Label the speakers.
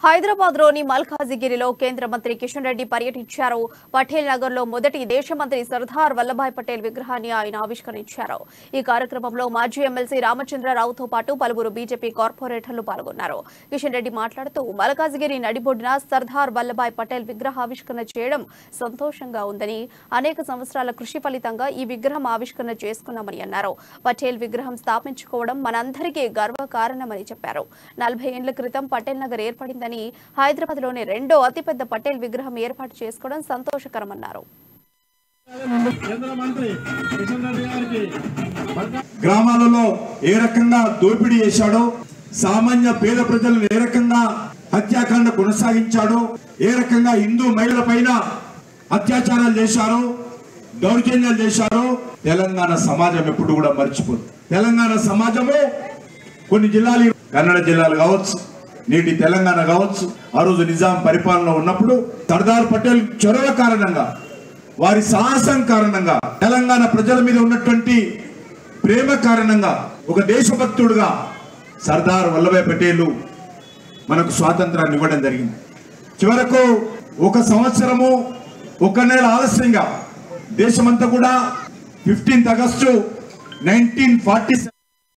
Speaker 1: హైదరాబాద్ లోని మల్కాజిగిరిలో కేంద్ర మంత్రి కిషన్ రెడ్డి పర్యటించారు పటేల్ నగర్ లో మొదటి దేశ మంత్రి సర్దార్ వల్లభాయ్ పటేల్ విగ్రహాన్ని ఆయన ఆవిష్కరించారు ఈ కార్యక్రమంలో మాజీ ఎమ్మెల్సీ రామచంద్రరావుతో పాటు పలువురు బీజేపీ కార్పొరేటర్లు పాల్గొన్నారు కిషన్ రెడ్డి మాట్లాడుతూ మల్కాజిగిరి నడిబొడ్డున సర్దార్ వల్లభాయ్ పటేల్ విగ్రహావిష్కరణ చేయడం సంతోషంగా ఉందని అనేక సంవత్సరాల కృషి ఫలితంగా ఈ విగ్రహం ఆవిష్కరణ చేసుకున్నామని అన్నారు పటేల్ విగ్రహం స్థాపించుకోవడం మనందరికీ గర్వకారణమని చెప్పారు నలభై ఏళ్ల క్రితం పటేల్ నగర్ ఏర్పడిందని హైదరాబాద్ లోని రెండో అతిపెద్ద పటేల్ విగ్రహం ఏర్పాటు చేసుకోవడం సంతోషకరమన్నారు
Speaker 2: కేంద్ర మంత్రి కిషన్ రెడ్డి గారికి
Speaker 3: గ్రామాలలో ఏ రకంగా దోపిడీ చేశాడో సామాన్య పేద ప్రజలను ఏ రకంగా హత్యాకాండ కొనసాగించాడో ఏ రకంగా హిందూ మహిళల పైన అత్యాచారాలు చేశారో దౌర్జన్యాలు చేశారో తెలంగాణ సమాజం ఎప్పుడు కూడా మర్చిపోదు తెలంగాణ సమాజము కొన్ని జిల్లాలు కన్నడ జిల్లాలు కావచ్చు నేటి తెలంగాణ కావచ్చు ఆ రోజు నిజాం పరిపాలన ఉన్నప్పుడు సర్దార్ పటేల్ చొరవ కారణంగా వారి సాహసం కారణంగా తెలంగాణ ప్రజల మీద ఉన్నటువంటి ప్రేమ కారణంగా ఒక దేశభక్తుడుగా సర్దార్ వల్లభాయ్ పటేల్ మనకు స్వాతంత్రాన్ని ఇవ్వడం జరిగింది చివరకు ఒక సంవత్సరము ఒక నెల ఆలస్యంగా దేశమంతా కూడా ఫిఫ్టీన్త్ ఆగస్టు నైన్టీన్ ఫార్టీ